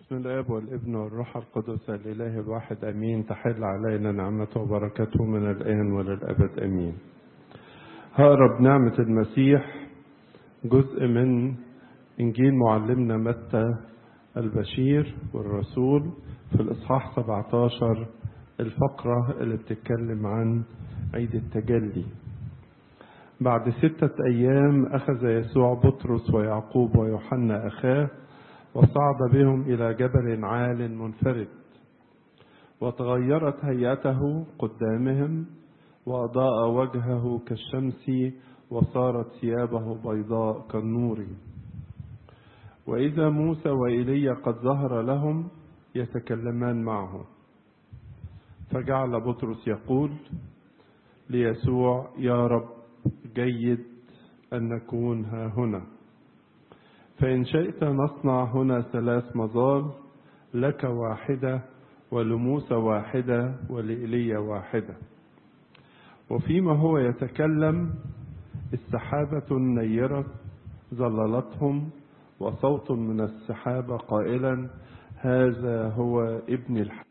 بسم الاب والابن والروح القدس الاله الواحد امين تحل علينا نعمته وبركته من الان وللابد امين هقرا بنعمه المسيح جزء من انجيل معلمنا متى البشير والرسول في الاصحاح 17 الفقره اللي بتتكلم عن عيد التجلي بعد ستة أيام أخذ يسوع بطرس ويعقوب ويوحنا أخاه وصعد بهم إلى جبل عال منفرد وتغيرت هيئته قدامهم وأضاء وجهه كالشمس وصارت ثيابه بيضاء كالنور وإذا موسى وإيليا قد ظهر لهم يتكلمان معه فجعل بطرس يقول ليسوع يا رب جيد أن نكون ها هنا فإن شئت نصنع هنا ثلاث مظال لك واحدة ولموسى واحدة ولإيليا واحدة وفيما هو يتكلم السحابة نيرت ظللتهم وصوت من السحابة قائلا هذا هو ابن الحق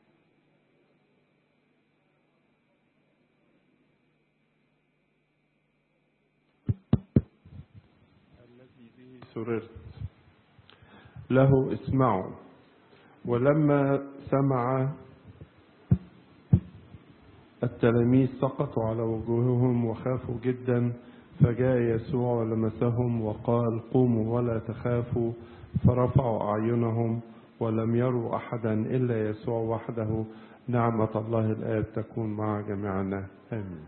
الذي به سررت له اسمعوا ولما سمع التلاميذ سقطوا على وجوههم وخافوا جدا فجاء يسوع ولمسهم وقال قوموا ولا تخافوا فرفعوا أعينهم ولم يروا أحدا إلا يسوع وحده نعمة الله الآب تكون مع جميعنا آمين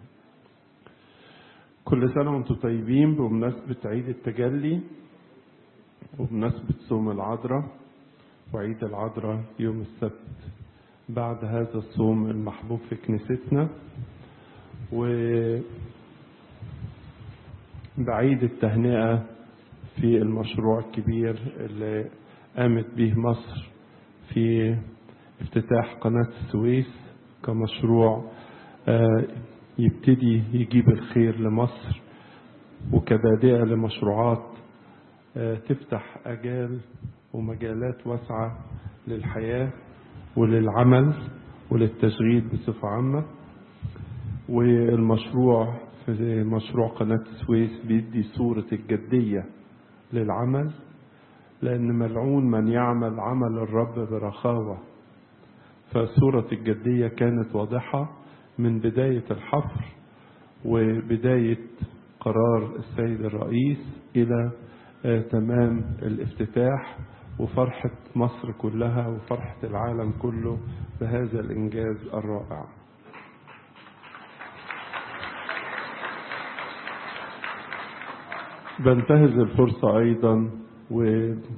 كل سنة وانتم طيبين بمناسبة عيد التجلي وبمناسبة صوم العذراء وعيد العذراء يوم السبت بعد هذا الصوم المحبوب في كنيستنا و بعيد التهنئة في المشروع الكبير اللي قامت به مصر في افتتاح قناة السويس كمشروع يبتدي يجيب الخير لمصر وكبادئة لمشروعات تفتح أجال ومجالات واسعة للحياة وللعمل وللتشغيل بصفة عامة والمشروع في مشروع قناة السويس بيدي صورة الجدية للعمل لأن ملعون من يعمل عمل الرب برخاوة فصورة الجدية كانت واضحة من بداية الحفر وبداية قرار السيد الرئيس إلى تمام الافتتاح وفرحة مصر كلها وفرحة العالم كله بهذا الإنجاز الرائع بنتهز الفرصة أيضا وبنقدم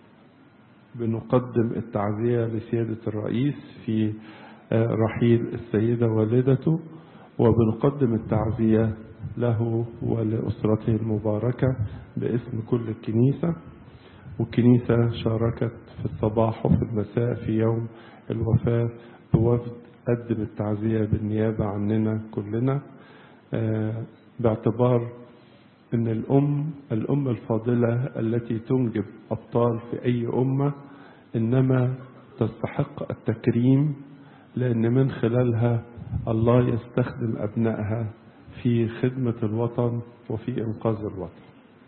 التعزية لسيادة الرئيس في رحيل السيدة والدته وبنقدم التعزية له ولأسرته المباركة باسم كل الكنيسة والكنيسة شاركت في الصباح وفي المساء في يوم الوفاة بوفد قدم التعزية بالنيابة عننا كلنا باعتبار ان الام الام الفاضله التي تنجب ابطال في اي امه انما تستحق التكريم لان من خلالها الله يستخدم ابنائها في خدمه الوطن وفي انقاذ الوطن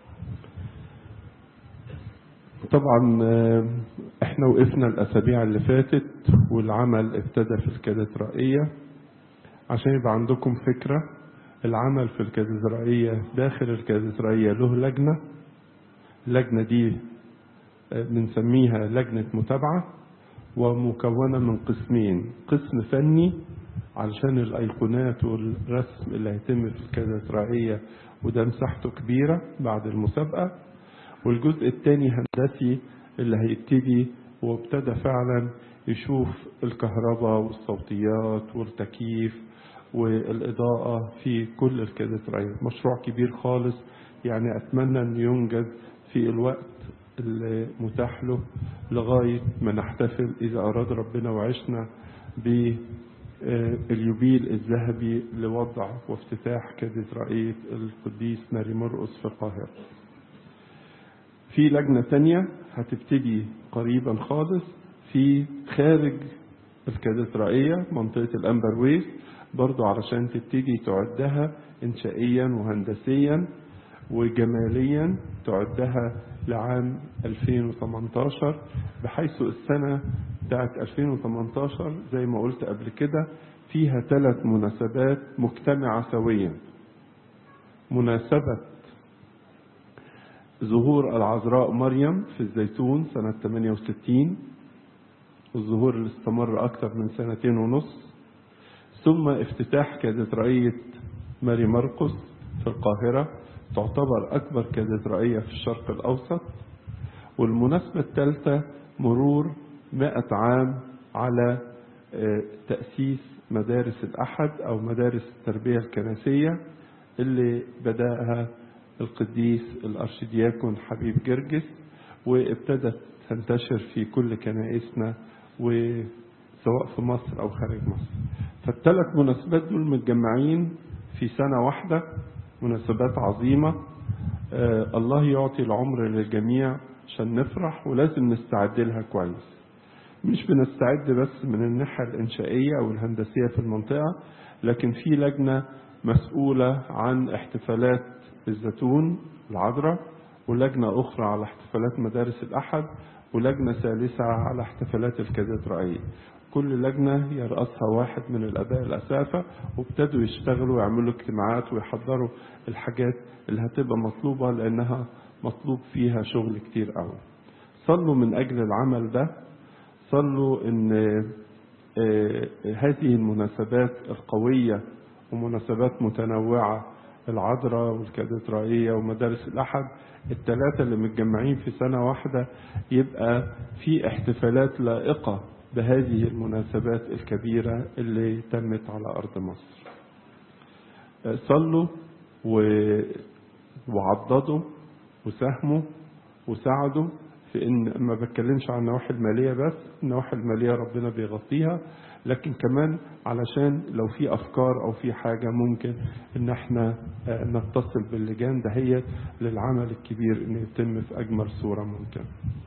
طبعا احنا وقفنا الاسابيع اللي فاتت والعمل ابتدى في الكاتدرائيه عشان يبقى عندكم فكره العمل في الكاتدرائية داخل الكاتدرائية له لجنة اللجنة دي بنسميها لجنة متابعة ومكونة من قسمين قسم فني علشان الأيقونات والرسم اللي هيتم في الكاتدرائية وده مساحته كبيرة بعد المسابقة والجزء الثاني هندسي اللي هيبتدي وابتدى فعلا يشوف الكهرباء والصوتيات والتكييف والإضاءة في كل الكاتدرائية مشروع كبير خالص يعني أتمنى أن ينجز في الوقت المتاح له لغاية ما نحتفل إذا أراد ربنا وعشنا باليوبيل الذهبي لوضع وافتتاح كاتدرائية القديس ماري مرقس في القاهرة في لجنة تانية هتبتدي قريبا خالص في خارج الكاتدرائية منطقة الأمبر ويست برضو علشان تبتدي تعدها إنشائيا وهندسيا وجماليا تعدها لعام 2018 بحيث السنة بتاعت 2018 زي ما قلت قبل كده فيها ثلاث مناسبات مجتمعة سويا مناسبة ظهور العذراء مريم في الزيتون سنة 68 الظهور اللي استمر أكثر من سنتين ونص ثم افتتاح كاتدرائية ماري مرقس في القاهرة تعتبر أكبر كاتدرائية في الشرق الأوسط والمناسبة الثالثة مرور مائة عام على تأسيس مدارس الأحد أو مدارس التربية الكنسية اللي بدأها القديس الأرشدياكون حبيب جرجس وابتدت تنتشر في كل كنائسنا وسواء في مصر أو خارج مصر فالثلاث مناسبات دول متجمعين في سنة واحدة مناسبات عظيمة آه الله يعطي العمر للجميع عشان نفرح ولازم نستعد لها كويس مش بنستعد بس من الناحية الإنشائية أو الهندسية في المنطقة لكن في لجنة مسؤولة عن احتفالات الزيتون العذراء ولجنة أخرى على احتفالات مدارس الأحد ولجنة ثالثة على احتفالات الكاتدرائية كل لجنة يرأسها واحد من الآباء الأسافة وابتدوا يشتغلوا ويعملوا اجتماعات ويحضروا الحاجات اللي هتبقى مطلوبة لأنها مطلوب فيها شغل كتير قوي صلوا من أجل العمل ده صلوا إن هذه المناسبات القوية ومناسبات متنوعة العذراء والكاتدرائية ومدارس الأحد الثلاثة اللي متجمعين في سنة واحدة يبقى في احتفالات لائقة بهذه المناسبات الكبيرة اللي تمت على أرض مصر صلوا وعضدوا وساهموا وساعدوا في ان ما بتكلمش عن النواحي الماليه بس النواحي الماليه ربنا بيغطيها لكن كمان علشان لو في افكار او في حاجه ممكن ان احنا نتصل باللجان دهيت للعمل الكبير انه يتم في اجمل صوره ممكن.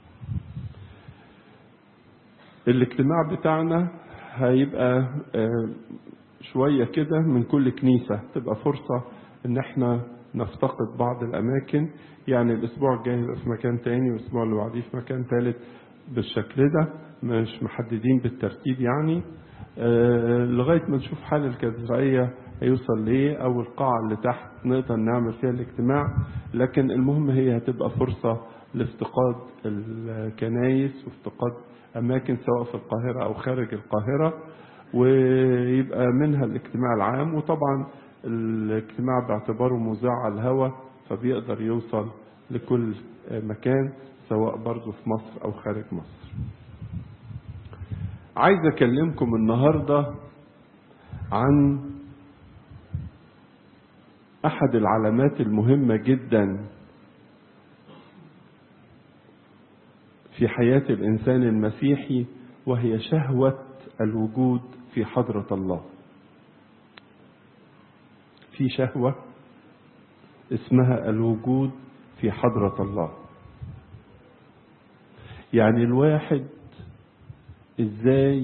الاجتماع بتاعنا هيبقى شويه كده من كل كنيسه تبقى فرصه ان احنا نفتقد بعض الاماكن يعني الاسبوع الجاي يبقى في مكان تاني والاسبوع اللي بعديه في مكان تالت بالشكل ده مش محددين بالترتيب يعني آه لغايه ما نشوف حال الكاتدرائيه هيوصل ليه او القاعه اللي تحت نقدر نعمل فيها الاجتماع لكن المهم هي هتبقى فرصه لافتقاد الكنايس وافتقاد اماكن سواء في القاهره او خارج القاهره ويبقى منها الاجتماع العام وطبعا الاجتماع باعتباره مذاع على الهواء فبيقدر يوصل لكل مكان سواء برضه في مصر أو خارج مصر عايز أكلمكم النهاردة عن أحد العلامات المهمة جدا في حياة الإنسان المسيحي وهي شهوة الوجود في حضرة الله في شهوة اسمها الوجود في حضرة الله يعني الواحد ازاي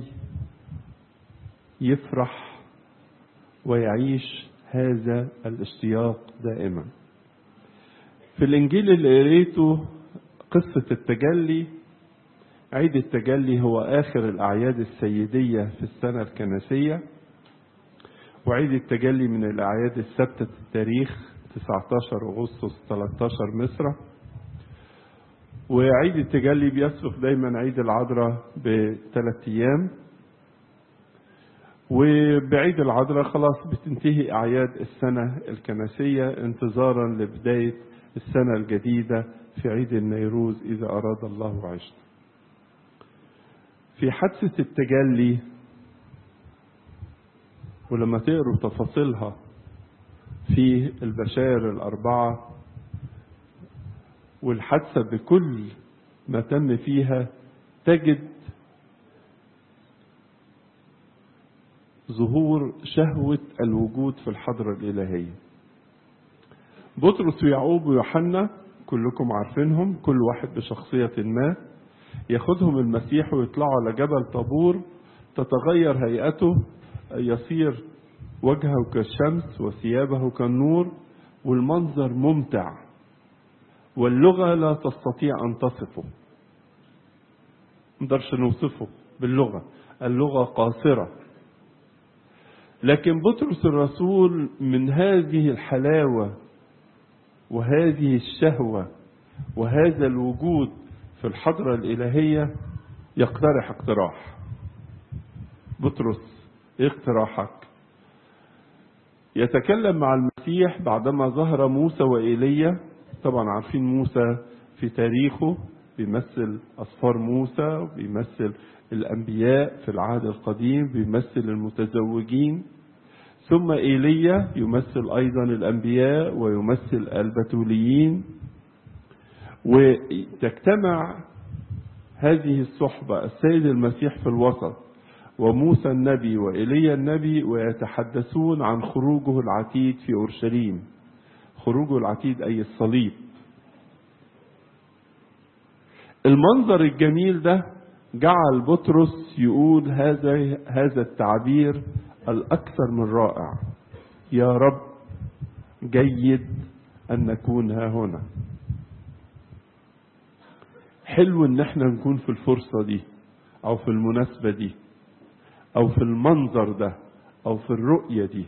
يفرح ويعيش هذا الاشتياق دائما في الانجيل اللي قريته قصة التجلي عيد التجلي هو آخر الأعياد السيدية في السنة الكنسية وعيد التجلي من الأعياد الثابتة التاريخ 19 أغسطس 13 مصر وعيد التجلي بيسبق دايما عيد العذراء بثلاث أيام وبعيد العذراء خلاص بتنتهي أعياد السنة الكنسية انتظارا لبداية السنة الجديدة في عيد النيروز إذا أراد الله وعشنا في حادثة التجلي ولما تقروا تفاصيلها في البشائر الأربعة والحادثة بكل ما تم فيها تجد ظهور شهوة الوجود في الحضرة الإلهية بطرس ويعقوب ويوحنا كلكم عارفينهم كل واحد بشخصية ما ياخدهم المسيح ويطلعوا على جبل طابور تتغير هيئته يصير وجهه كالشمس وثيابه كالنور والمنظر ممتع واللغة لا تستطيع أن تصفه نقدرش نوصفه باللغة اللغة قاصرة لكن بطرس الرسول من هذه الحلاوة وهذه الشهوة وهذا الوجود في الحضرة الإلهية يقترح اقتراح بطرس ايه اقتراحك يتكلم مع المسيح بعدما ظهر موسى وإيليا طبعا عارفين موسى في تاريخه بيمثل أصفار موسى وبيمثل الأنبياء في العهد القديم بيمثل المتزوجين ثم إيليا يمثل أيضا الأنبياء ويمثل البتوليين وتجتمع هذه الصحبة السيد المسيح في الوسط وموسى النبي وإيليا النبي ويتحدثون عن خروجه العتيد في أورشليم خروجه العتيد أي الصليب المنظر الجميل ده جعل بطرس يقول هذا هذا التعبير الأكثر من رائع يا رب جيد أن نكون ها هنا حلو ان احنا نكون في الفرصة دي او في المناسبة دي او في المنظر ده او في الرؤية دي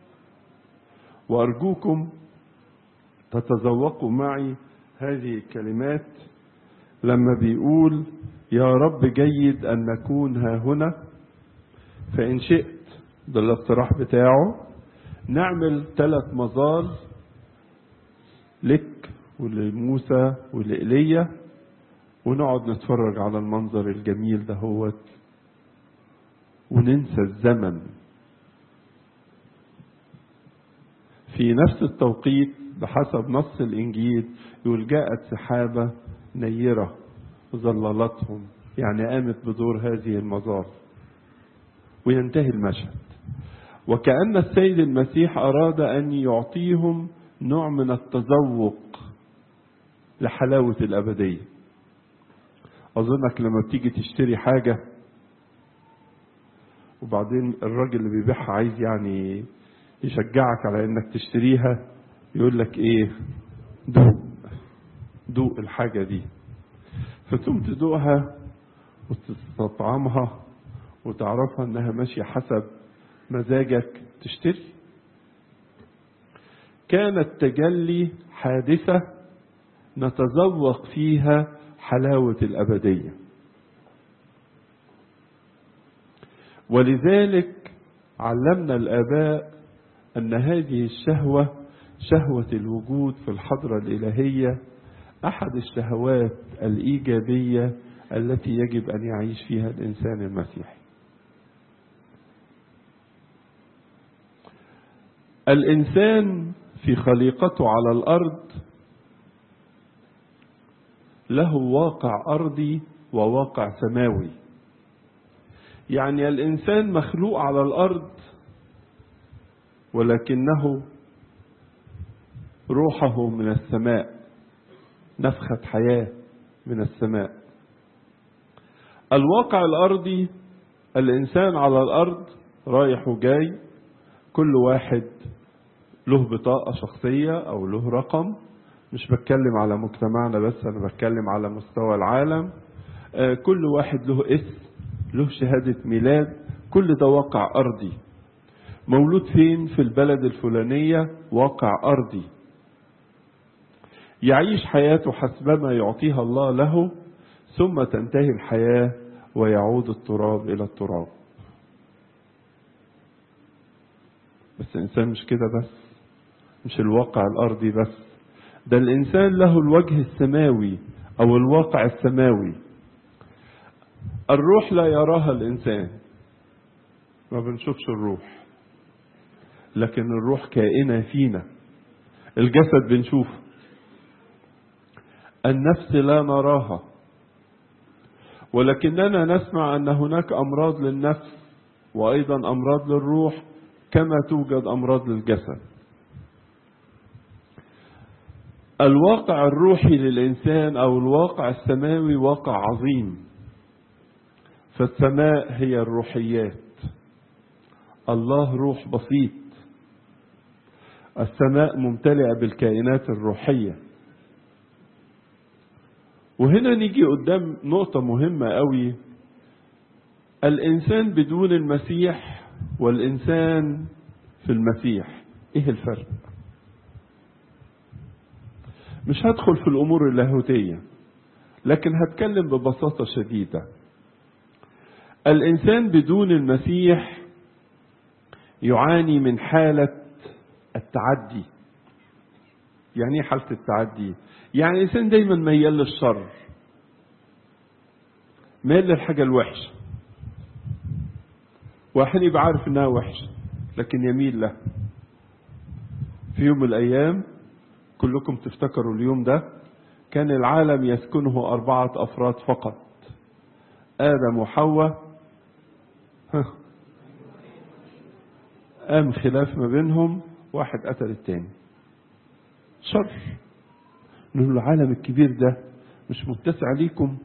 وارجوكم تتذوقوا معي هذه الكلمات لما بيقول يا رب جيد ان نكون ها هنا فان شئت ده الاقتراح بتاعه نعمل ثلاث مظال لك ولموسى ولإيليا ونقعد نتفرج على المنظر الجميل دهوت وننسى الزمن في نفس التوقيت بحسب نص الإنجيل يقول جاءت سحابة نيرة ظللتهم يعني قامت بدور هذه المظال وينتهي المشهد وكأن السيد المسيح أراد أن يعطيهم نوع من التذوق لحلاوة الأبدية أظنك لما بتيجي تشتري حاجة وبعدين الراجل اللي بيبيعها عايز يعني يشجعك على انك تشتريها يقول لك ايه دوق دوق الحاجة دي فتقوم تدوقها وتستطعمها وتعرفها انها ماشية حسب مزاجك تشتري كانت تجلي حادثة نتذوق فيها حلاوة الأبدية ولذلك علمنا الآباء أن هذه الشهوة شهوة الوجود في الحضرة الإلهية أحد الشهوات الإيجابية التي يجب أن يعيش فيها الإنسان المسيحي الإنسان في خليقته على الأرض له واقع أرضي وواقع سماوي يعني الإنسان مخلوق على الأرض ولكنه روحه من السماء نفخة حياة من السماء الواقع الأرضي الإنسان على الأرض رايح وجاي كل واحد له بطاقة شخصية أو له رقم مش بتكلم على مجتمعنا بس أنا بتكلم على مستوى العالم كل واحد له اسم له شهادة ميلاد كل ده واقع أرضي مولود فين في البلد الفلانية واقع أرضي يعيش حياته حسبما يعطيها الله له ثم تنتهي الحياة ويعود التراب إلى التراب بس الإنسان مش كده بس مش الواقع الأرضي بس ده الإنسان له الوجه السماوي أو الواقع السماوي الروح لا يراها الإنسان ما بنشوفش الروح لكن الروح كائنة فينا الجسد بنشوفه النفس لا نراها ولكننا نسمع أن هناك أمراض للنفس وأيضا أمراض للروح كما توجد أمراض للجسد الواقع الروحي للإنسان أو الواقع السماوي واقع عظيم فالسماء هي الروحيات الله روح بسيط السماء ممتلئة بالكائنات الروحية وهنا نيجي قدام نقطة مهمة قوي الإنسان بدون المسيح والإنسان في المسيح إيه الفرق مش هدخل في الأمور اللاهوتية لكن هتكلم ببساطة شديدة الإنسان بدون المسيح يعاني من حالة التعدي يعني ايه حالة التعدي يعني الإنسان دايما ميال للشر ميال للحاجة الوحشة واحد يبقى عارف انها وحشة لكن يميل لها في يوم من الأيام كلكم تفتكروا اليوم ده كان العالم يسكنه أربعة أفراد فقط آدم وحواء قام خلاف ما بينهم واحد قتل التاني شر نقول العالم الكبير ده مش متسع عليكم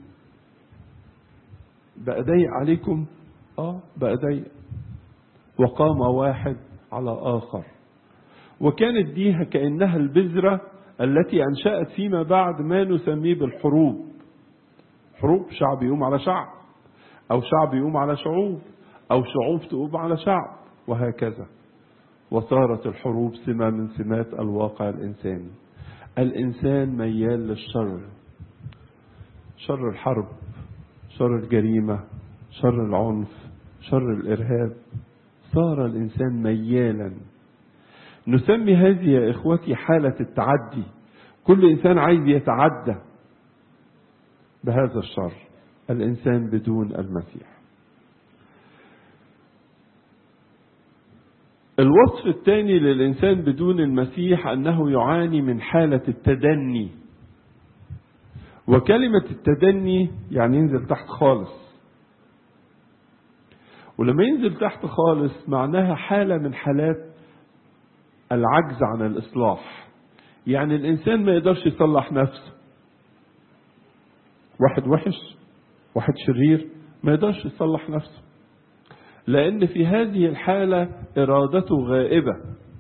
بقى ضيق عليكم اه بقى ضيق وقام واحد على آخر وكانت دي كأنها البذرة التي أنشأت فيما بعد ما نسميه بالحروب حروب شعب يقوم على شعب أو شعب يقوم على شعوب أو شعوب تقوم على شعب وهكذا وصارت الحروب سمة من سمات الواقع الإنساني الإنسان ميال للشر شر الحرب شر الجريمة شر العنف شر الإرهاب صار الإنسان ميالا نسمي هذه يا إخوتي حالة التعدي كل إنسان عايز يتعدى بهذا الشر الإنسان بدون المسيح الوصف الثاني للإنسان بدون المسيح أنه يعاني من حالة التدني وكلمة التدني يعني ينزل تحت خالص ولما ينزل تحت خالص معناها حالة من حالات العجز عن الإصلاح يعني الإنسان ما يقدرش يصلح نفسه واحد وحش واحد شرير ما يقدرش يصلح نفسه لأن في هذه الحالة إرادته غائبة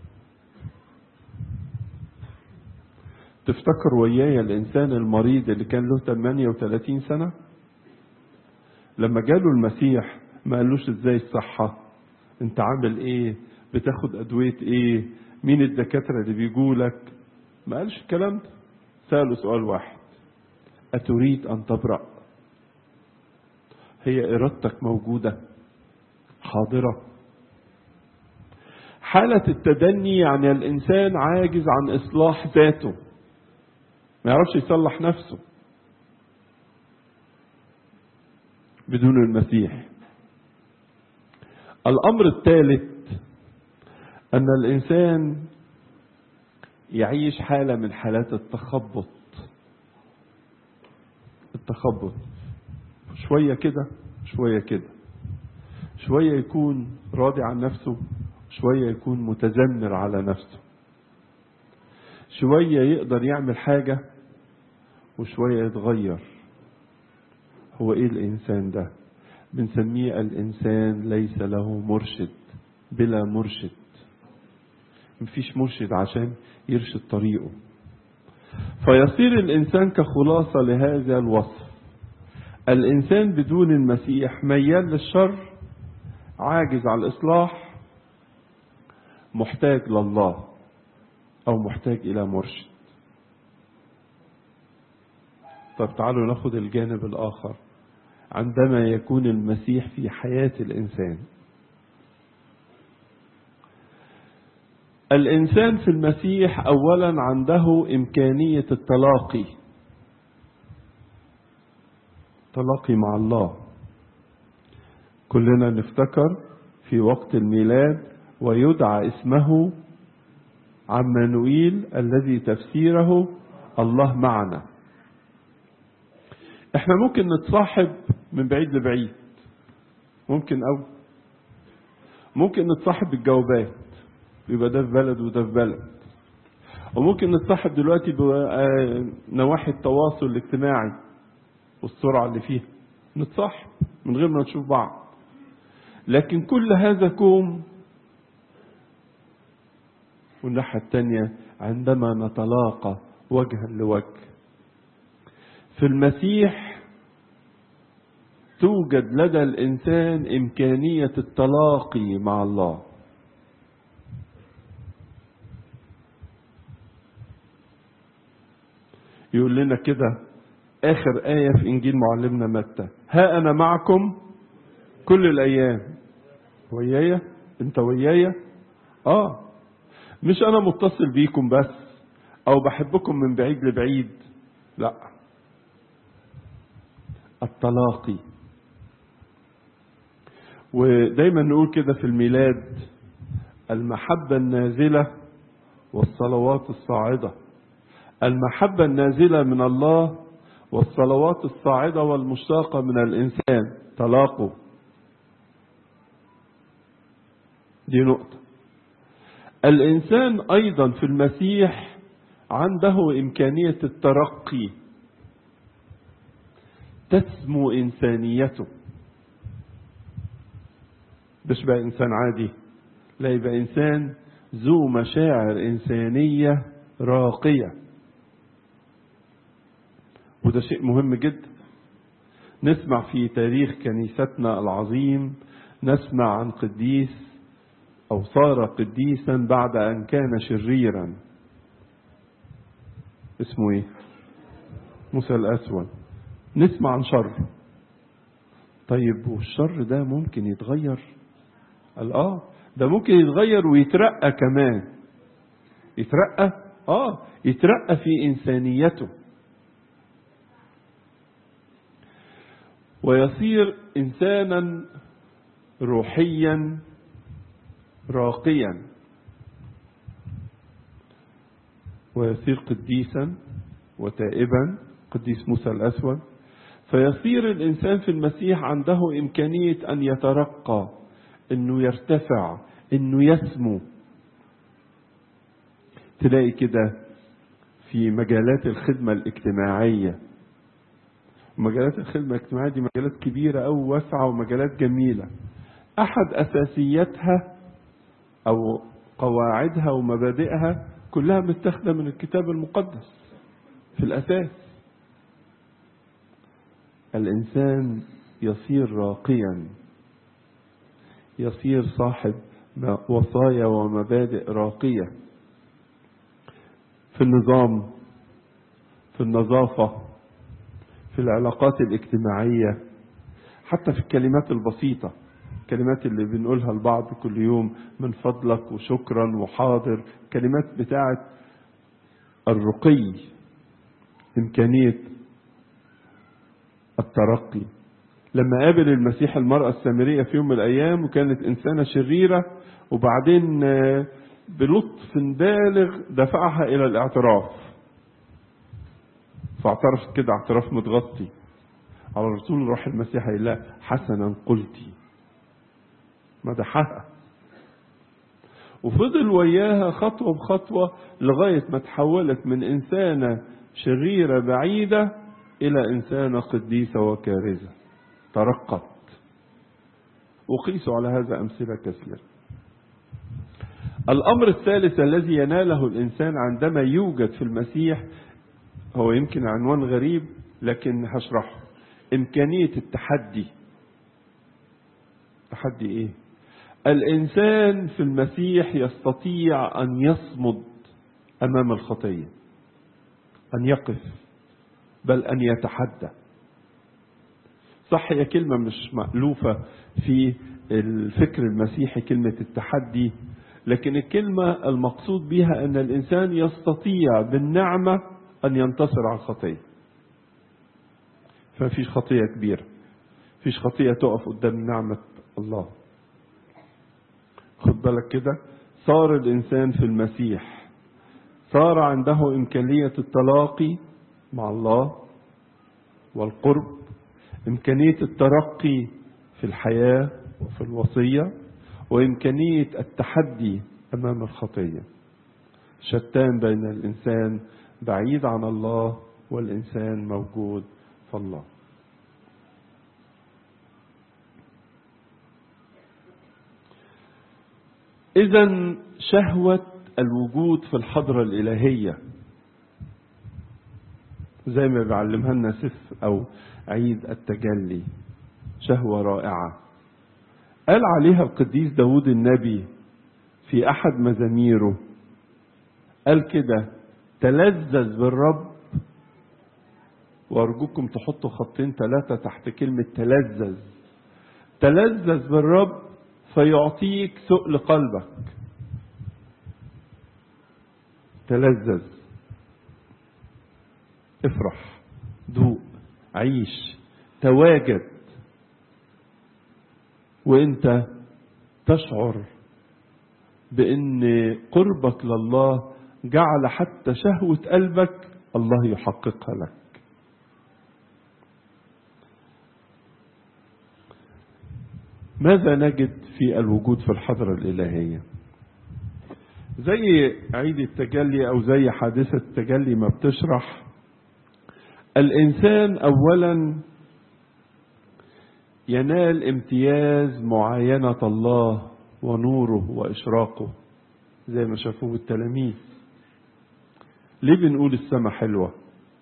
تفتكر وياي الإنسان المريض اللي كان له 38 سنة لما جاله المسيح ما قالوش ازاي الصحة انت عامل ايه بتاخد ادوية ايه مين الدكاترة اللي بيجولك ما قالش الكلام ده سأله سؤال واحد أتريد أن تبرأ هي إرادتك موجودة حاضرة حالة التدني يعني الإنسان عاجز عن إصلاح ذاته ما يعرفش يصلح نفسه بدون المسيح الأمر الثالث أن الإنسان يعيش حالة من حالات التخبط التخبط شوية كده شوية كده شوية يكون راضي عن نفسه شوية يكون متذمر على نفسه شوية يقدر يعمل حاجة وشوية يتغير هو ايه الانسان ده بنسميه الانسان ليس له مرشد بلا مرشد مفيش مرشد عشان يرشد طريقه فيصير الانسان كخلاصه لهذا الوصف الانسان بدون المسيح ميال للشر عاجز على الاصلاح محتاج لله او محتاج الى مرشد طب تعالوا ناخد الجانب الاخر عندما يكون المسيح في حياه الانسان الانسان في المسيح اولا عنده امكانيه التلاقي تلاقي مع الله كلنا نفتكر في وقت الميلاد ويدعى اسمه عمانوئيل الذي تفسيره الله معنا احنا ممكن نتصاحب من بعيد لبعيد ممكن او ممكن نتصاحب بالجوابات يبقى ده في بلد وده في بلد وممكن نتصاحب دلوقتي بنواحي التواصل الاجتماعي والسرعة اللي فيها نتصاحب من غير ما نشوف بعض لكن كل هذا كوم والناحية التانية عندما نتلاقى وجها لوجه في المسيح توجد لدى الإنسان إمكانية التلاقي مع الله يقول لنا كده آخر آية في إنجيل معلمنا متى ها أنا معكم كل الأيام ويايا أنت ويايا آه مش أنا متصل بيكم بس أو بحبكم من بعيد لبعيد لا التلاقي ودايما نقول كده في الميلاد المحبة النازلة والصلوات الصاعدة المحبة النازلة من الله والصلوات الصاعدة والمشتاقة من الإنسان تلاقوا دي نقطة الإنسان أيضا في المسيح عنده إمكانية الترقي تسمو إنسانيته مش بقى إنسان عادي لا يبقى إنسان ذو مشاعر إنسانية راقية وده شيء مهم جدا نسمع في تاريخ كنيستنا العظيم نسمع عن قديس أو صار قديسا بعد أن كان شريرا اسمه إيه؟ موسى الأسود نسمع عن شر طيب والشر ده ممكن يتغير قال اه ده ممكن يتغير ويترقى كمان يترقى اه يترقى في انسانيته ويصير انسانا روحيا راقيا ويصير قديسا وتائبا قديس موسى الاسود فيصير الانسان في المسيح عنده امكانيه ان يترقى انه يرتفع انه يسمو تلاقي كده في مجالات الخدمه الاجتماعيه مجالات الخدمه الاجتماعيه دي مجالات كبيره او واسعه ومجالات جميله احد اساسياتها او قواعدها ومبادئها كلها متاخده من الكتاب المقدس في الاساس الانسان يصير راقيا يصير صاحب وصايا ومبادئ راقيه في النظام في النظافه في العلاقات الاجتماعيه حتى في الكلمات البسيطه الكلمات اللي بنقولها لبعض كل يوم من فضلك وشكرا وحاضر كلمات بتاعت الرقي إمكانية الترقي لما قابل المسيح المرأة السامرية في يوم من الأيام وكانت إنسانة شريرة وبعدين بلطف بالغ دفعها إلى الاعتراف فاعترفت كده اعتراف متغطي على الرسول روح المسيح قال لها حسنا قلتي مدحها وفضل وياها خطوة بخطوة لغاية ما تحولت من إنسانة شريرة بعيدة إلى إنسانة قديسة وكارزة ترقت وقيسوا على هذا أمثلة كثيرة الأمر الثالث الذي يناله الإنسان عندما يوجد في المسيح هو يمكن عنوان غريب لكن هشرحه إمكانية التحدي تحدي إيه؟ الإنسان في المسيح يستطيع أن يصمد أمام الخطية أن يقف بل أن يتحدى صح هي كلمة مش مألوفة في الفكر المسيحي كلمة التحدي لكن الكلمة المقصود بها أن الإنسان يستطيع بالنعمة أن ينتصر على الخطية فمفيش خطية كبيرة فيش خطية تقف قدام نعمة الله خد بالك كده صار الإنسان في المسيح صار عنده إمكانية التلاقي مع الله والقرب إمكانية الترقي في الحياة وفي الوصية وإمكانية التحدي أمام الخطية شتان بين الإنسان بعيد عن الله والإنسان موجود في الله إذا شهوة الوجود في الحضرة الإلهية زي ما بيعلمها لنا سف أو عيد التجلي شهوة رائعة قال عليها القديس داود النبي في أحد مزاميره قال كده تلذذ بالرب وأرجوكم تحطوا خطين ثلاثة تحت كلمة تلذذ تلذذ بالرب فيعطيك سؤل قلبك تلذذ افرح دوق عيش تواجد وانت تشعر بان قربك لله جعل حتى شهوة قلبك الله يحققها لك ماذا نجد في الوجود في الحضرة الإلهية زي عيد التجلي أو زي حادثة التجلي ما بتشرح الإنسان أولا ينال امتياز معاينة الله ونوره وإشراقه زي ما شافوه التلاميذ ليه بنقول السماء حلوة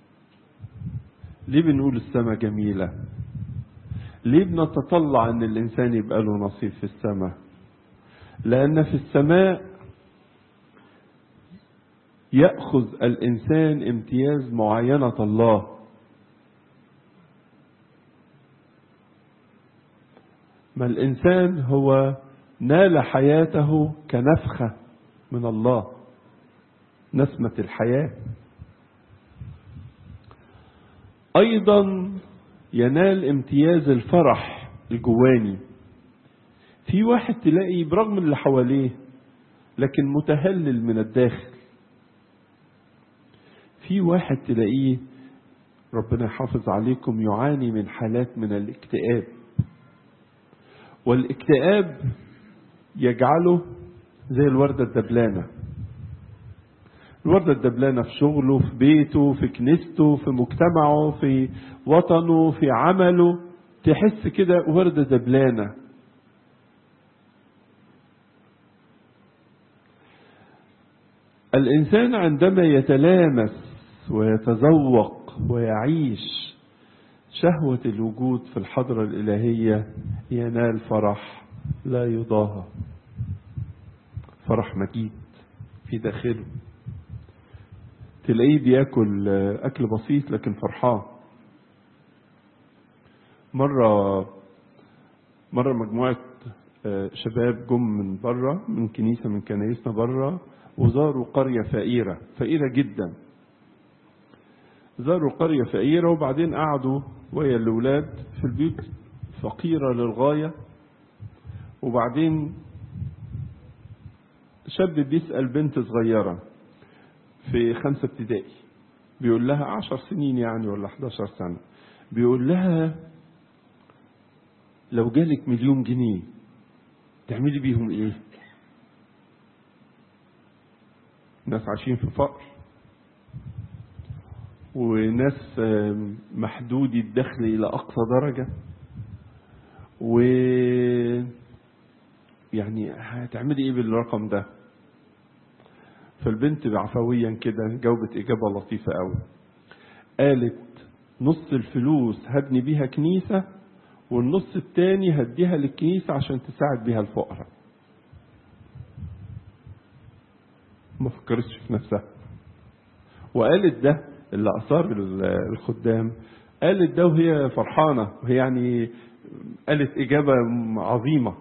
ليه بنقول السماء جميلة ليه بنتطلع ان الانسان يبقى له نصيب في السماء لان في السماء ياخذ الانسان امتياز معاينه الله ما الانسان هو نال حياته كنفخه من الله نسمه الحياه ايضا ينال امتياز الفرح الجواني في واحد تلاقي برغم اللي حواليه لكن متهلل من الداخل في واحد تلاقيه ربنا يحافظ عليكم يعاني من حالات من الاكتئاب والاكتئاب يجعله زي الوردة الدبلانة الوردة الدبلانة في شغله في بيته في كنيسته في مجتمعه في وطنه في عمله تحس كده وردة دبلانة الإنسان عندما يتلامس ويتذوق ويعيش شهوة الوجود في الحضرة الإلهية ينال فرح لا يضاهى فرح مجيد في داخله تلاقيه بياكل أكل بسيط لكن فرحان مرة مرة مجموعة شباب جم من بره من كنيسة من كنايسنا بره وزاروا قرية فقيرة فقيرة جدا زاروا قرية فقيرة وبعدين قعدوا ويا الأولاد في البيوت فقيرة للغاية وبعدين شاب بيسأل بنت صغيرة في خمسة ابتدائي بيقول لها عشر سنين يعني ولا 11 سنة بيقول لها لو جالك مليون جنيه تعملي بيهم ايه ناس عايشين في فقر وناس محدودي الدخل الى اقصى درجة و يعني هتعملي ايه بالرقم ده فالبنت عفويا كده جاوبت اجابة لطيفة قوي قالت نص الفلوس هبني بيها كنيسة والنص التاني هديها للكنيسة عشان تساعد بيها الفقراء ما فكرتش في نفسها وقالت ده اللي أثار الخدام قالت ده وهي فرحانة وهي يعني قالت إجابة عظيمة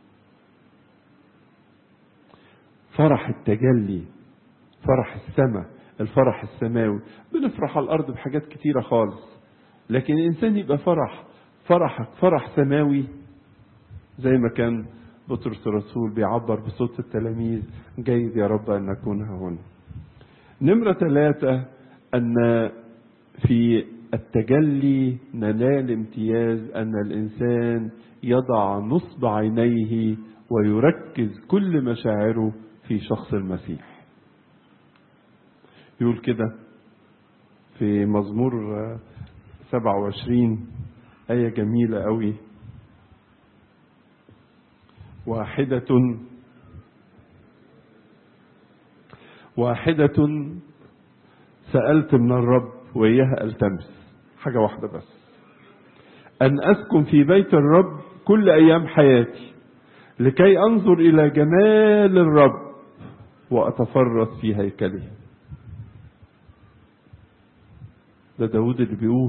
فرح التجلي فرح السماء الفرح السماوي بنفرح على الأرض بحاجات كتيرة خالص لكن الإنسان يبقى فرح فرحك فرح سماوي زي ما كان بطرس الرسول بيعبر بصوت التلاميذ جيد يا رب أن نكون هنا نمرة ثلاثة أن في التجلي ننال امتياز أن الإنسان يضع نصب عينيه ويركز كل مشاعره في شخص المسيح يقول كده في مزمور 27 آية جميلة قوي واحدة واحدة سألت من الرب وإياها ألتمس حاجة واحدة بس أن أسكن في بيت الرب كل أيام حياتي لكي أنظر إلى جمال الرب وأتفرس في هيكله ده داود اللي بيقول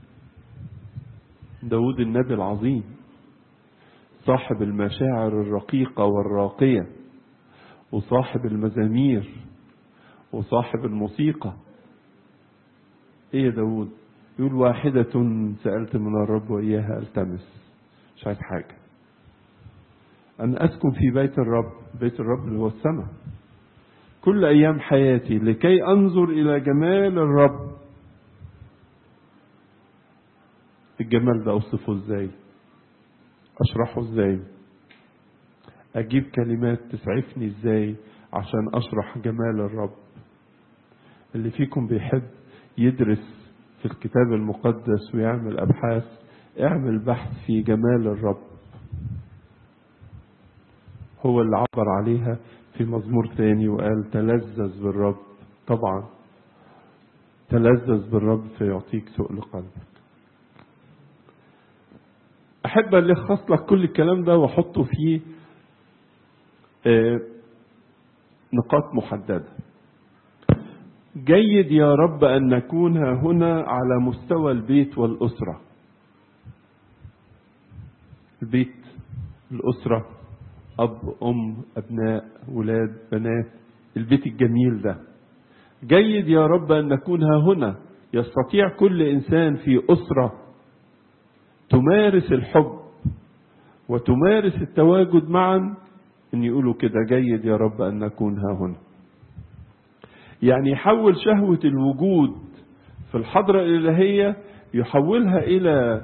داود النبي العظيم صاحب المشاعر الرقيقة والراقية وصاحب المزامير وصاحب الموسيقى ايه يا داود يقول واحدة سألت من الرب وإياها ألتمس مش عايز حاجة أن أسكن في بيت الرب بيت الرب اللي هو السماء كل أيام حياتي لكي أنظر إلى جمال الرب الجمال ده أوصفه إزاي أشرحه إزاي أجيب كلمات تسعفني إزاي عشان أشرح جمال الرب اللي فيكم بيحب يدرس في الكتاب المقدس ويعمل أبحاث اعمل بحث في جمال الرب هو اللي عبر عليها في مزمور تاني وقال تلذذ بالرب طبعا تلذذ بالرب فيعطيك سؤل قلبك أحب ألخص لك كل الكلام ده وأحطه في نقاط محددة جيد يا رب أن نكون هنا على مستوى البيت والأسرة البيت الأسرة أب أم أبناء ولاد بنات البيت الجميل ده جيد يا رب أن نكون هنا يستطيع كل إنسان في أسرة تمارس الحب وتمارس التواجد معا ان يقولوا كده جيد يا رب ان نكون ها هنا يعني يحول شهوة الوجود في الحضرة الإلهية يحولها إلى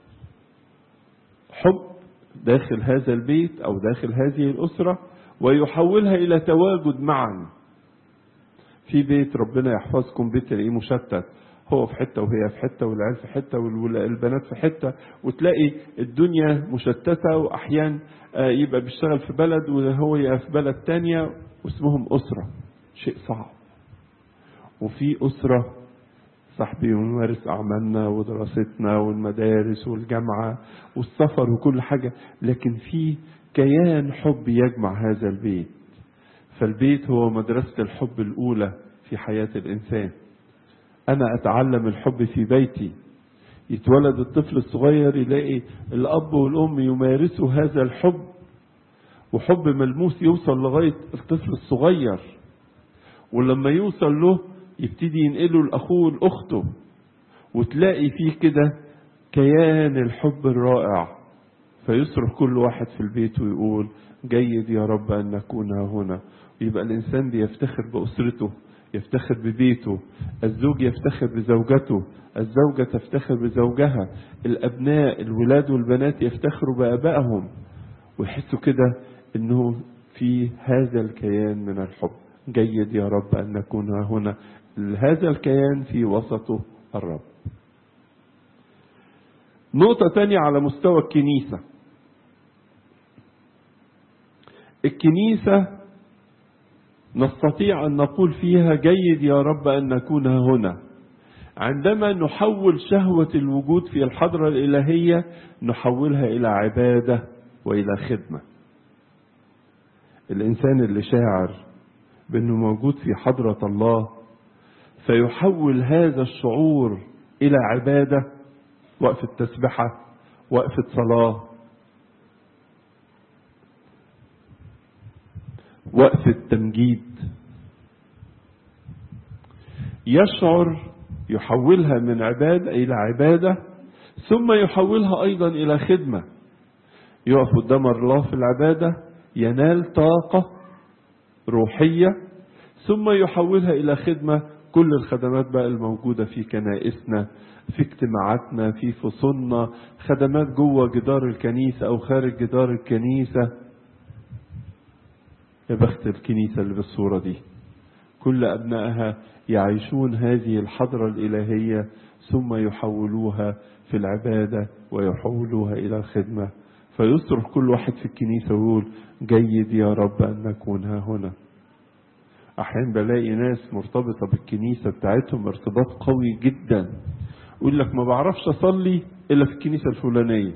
حب داخل هذا البيت أو داخل هذه الأسرة ويحولها إلى تواجد معا في بيت ربنا يحفظكم بيت تلاقيه مشتت هو في حته وهي في حته والعيال في حته والبنات في حته وتلاقي الدنيا مشتته واحيان يبقى بيشتغل في بلد وهو يبقى في بلد تانية واسمهم اسره شيء صعب وفي اسره صاحبي ونمارس اعمالنا ودراستنا والمدارس والجامعه والسفر وكل حاجه لكن في كيان حب يجمع هذا البيت فالبيت هو مدرسه الحب الاولى في حياه الانسان أنا أتعلم الحب في بيتي يتولد الطفل الصغير يلاقي الأب والأم يمارسوا هذا الحب وحب ملموس يوصل لغاية الطفل الصغير ولما يوصل له يبتدي ينقله لأخوه لأخته وتلاقي فيه كده كيان الحب الرائع فيصرخ كل واحد في البيت ويقول جيد يا رب أن نكون هنا يبقى الإنسان بيفتخر بأسرته يفتخر ببيته الزوج يفتخر بزوجته الزوجة تفتخر بزوجها الأبناء الولاد والبنات يفتخروا بآبائهم ويحسوا كده أنه في هذا الكيان من الحب جيد يا رب أن نكون هنا هذا الكيان في وسطه الرب نقطة تانية على مستوى الكنيسة الكنيسة نستطيع أن نقول فيها جيد يا رب أن نكون هنا عندما نحول شهوة الوجود في الحضرة الإلهية نحولها إلى عبادة وإلى خدمة الإنسان اللي شاعر بأنه موجود في حضرة الله فيحول هذا الشعور إلى عبادة وقفة تسبحة وقفة صلاة وقفة تمجيد يشعر يحولها من عبادة إلى عبادة ثم يحولها أيضا إلى خدمة يقف قدام الله في العبادة ينال طاقة روحية ثم يحولها إلى خدمة كل الخدمات بقى الموجودة في كنائسنا في اجتماعاتنا في فصولنا خدمات جوه جدار الكنيسة أو خارج جدار الكنيسة يا بخت الكنيسة اللي بالصورة دي كل أبنائها يعيشون هذه الحضرة الإلهية ثم يحولوها في العبادة ويحولوها إلى الخدمة فيصرخ كل واحد في الكنيسة ويقول جيد يا رب أن نكون ها هنا أحيانا بلاقي ناس مرتبطة بالكنيسة بتاعتهم ارتباط قوي جدا يقول لك ما بعرفش أصلي إلا في الكنيسة الفلانية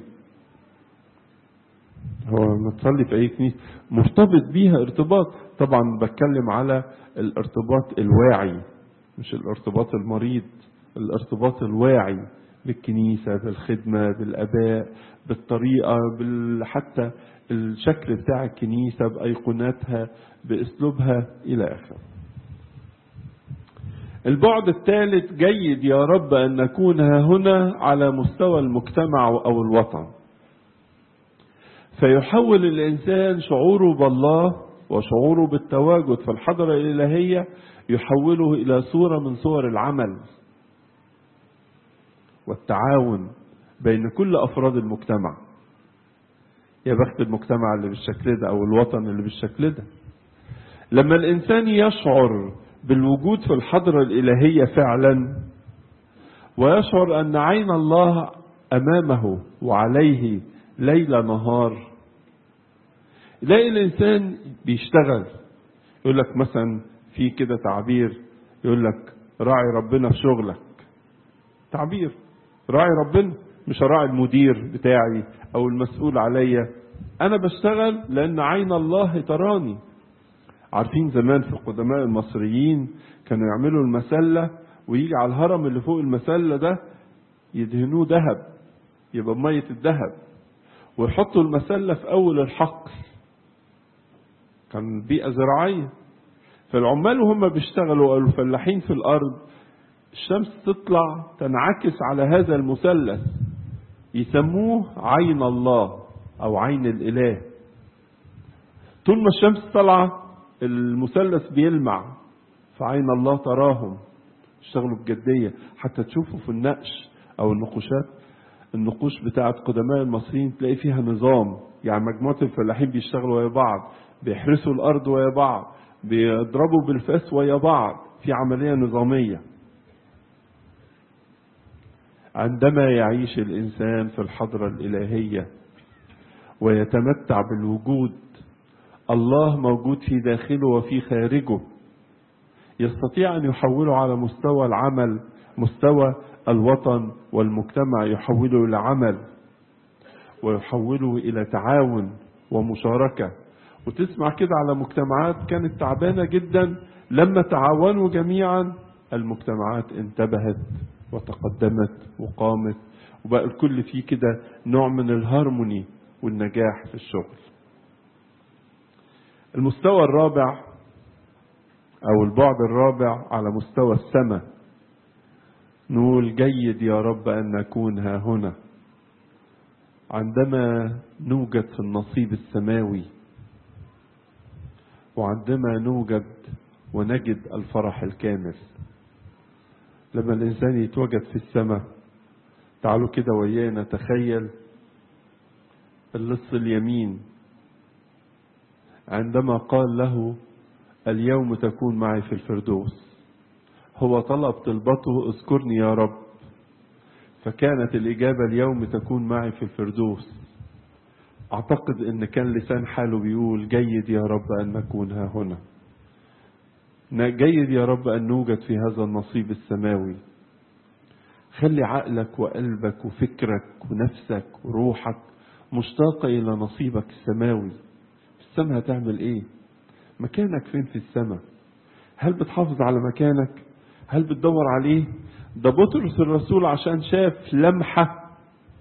هو ما تصلي في أي كنيسة مرتبط بيها ارتباط طبعا بتكلم على الارتباط الواعي مش الارتباط المريض الارتباط الواعي بالكنيسة بالخدمة بالأباء بالطريقة بال... حتى الشكل بتاع الكنيسة بأيقوناتها بأسلوبها إلى آخره البعد الثالث جيد يا رب أن نكون هنا على مستوى المجتمع أو الوطن فيحول الإنسان شعوره بالله وشعوره بالتواجد في الحضرة الإلهية يحوله إلى صورة من صور العمل والتعاون بين كل أفراد المجتمع يا بخت المجتمع اللي بالشكل ده أو الوطن اللي بالشكل ده لما الإنسان يشعر بالوجود في الحضرة الإلهية فعلا ويشعر أن عين الله أمامه وعليه ليل نهار يلاقي الإنسان بيشتغل يقول لك مثلا في كده تعبير يقول لك راعي ربنا في شغلك تعبير راعي ربنا مش راعي المدير بتاعي او المسؤول عليا انا بشتغل لان عين الله تراني عارفين زمان في القدماء المصريين كانوا يعملوا المسلة ويجي على الهرم اللي فوق المسلة ده يدهنوه ذهب يبقى مية الذهب ويحطوا المسلة في أول الحقل كان بيئة زراعية فالعمال وهم بيشتغلوا أو الفلاحين في الأرض الشمس تطلع تنعكس على هذا المثلث يسموه عين الله أو عين الإله طول ما الشمس طالعة المثلث بيلمع فعين الله تراهم اشتغلوا بجدية حتى تشوفوا في النقش أو النقوشات النقوش بتاعت قدماء المصريين تلاقي فيها نظام يعني مجموعة الفلاحين بيشتغلوا ويا بعض بيحرسوا الأرض ويا بعض بيضربوا بالفاس ويا بعض في عملية نظامية عندما يعيش الإنسان في الحضرة الإلهية ويتمتع بالوجود الله موجود في داخله وفي خارجه يستطيع أن يحوله على مستوى العمل مستوى الوطن والمجتمع يحوله إلى عمل ويحوله إلى تعاون ومشاركة وتسمع كده على مجتمعات كانت تعبانة جدا لما تعاونوا جميعا المجتمعات انتبهت وتقدمت وقامت وبقى الكل فيه كده نوع من الهارموني والنجاح في الشغل المستوى الرابع او البعد الرابع على مستوى السماء نقول جيد يا رب ان نكون ها هنا عندما نوجد في النصيب السماوي وعندما نوجد ونجد الفرح الكامل لما الإنسان يتوجد في السماء تعالوا كده ويانا تخيل اللص اليمين عندما قال له اليوم تكون معي في الفردوس هو طلب طلبته اذكرني يا رب فكانت الإجابة اليوم تكون معي في الفردوس أعتقد أن كان لسان حاله بيقول جيد يا رب أن نكون ها هنا جيد يا رب أن نوجد في هذا النصيب السماوي خلي عقلك وقلبك وفكرك ونفسك وروحك مشتاقة إلى نصيبك السماوي في السماء هتعمل إيه مكانك فين في السماء هل بتحافظ على مكانك هل بتدور عليه ده بطرس الرسول عشان شاف لمحة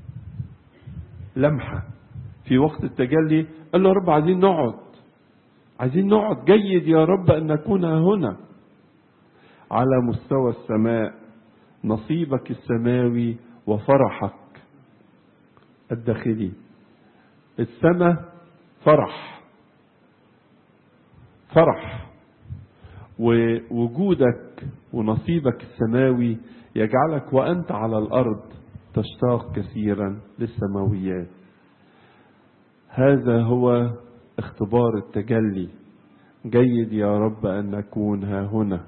لمحة في وقت التجلي قال له يا رب عايزين نقعد عايزين نقعد جيد يا رب أن نكون هنا على مستوى السماء نصيبك السماوي وفرحك الداخلي السماء فرح فرح ووجودك ونصيبك السماوي يجعلك وأنت على الأرض تشتاق كثيرا للسماويات هذا هو اختبار التجلي جيد يا رب أن نكون ها هنا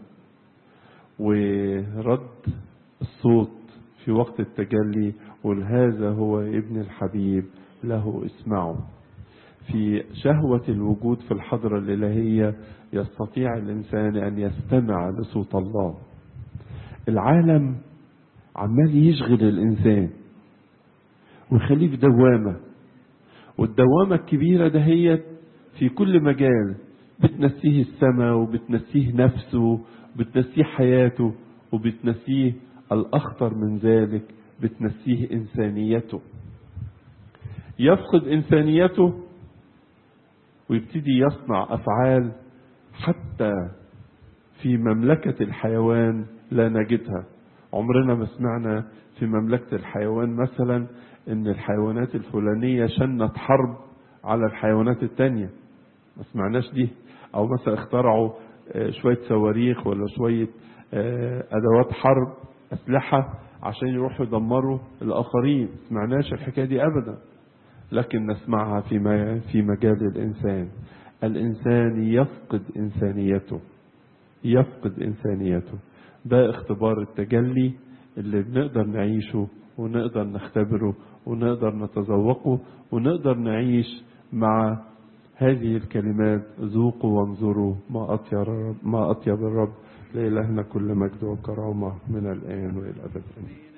ورد الصوت في وقت التجلي قل هذا هو ابن الحبيب له اسمعوا في شهوة الوجود في الحضرة الإلهية يستطيع الإنسان أن يستمع لصوت الله العالم عمال يشغل الإنسان ويخليه في دوامة والدوامة الكبيرة دهيت في كل مجال بتنسيه السماء وبتنسيه نفسه بتنسيه حياته وبتنسيه الأخطر من ذلك بتنسيه إنسانيته يفقد إنسانيته ويبتدي يصنع أفعال حتى في مملكة الحيوان لا نجدها عمرنا ما سمعنا في مملكة الحيوان مثلا ان الحيوانات الفلانية شنت حرب على الحيوانات التانية ما سمعناش دي او مثلا اخترعوا شوية صواريخ ولا شوية ادوات حرب اسلحة عشان يروحوا يدمروا الاخرين ما سمعناش الحكاية دي ابدا لكن نسمعها في في مجال الانسان الانسان يفقد انسانيته يفقد انسانيته ده اختبار التجلي اللي بنقدر نعيشه ونقدر نختبره ونقدر نتذوقه ونقدر نعيش مع هذه الكلمات ذوقوا وانظروا ما أطيب ما أطيب الرب لإلهنا كل مجد وكرامة من الآن وإلى الأبد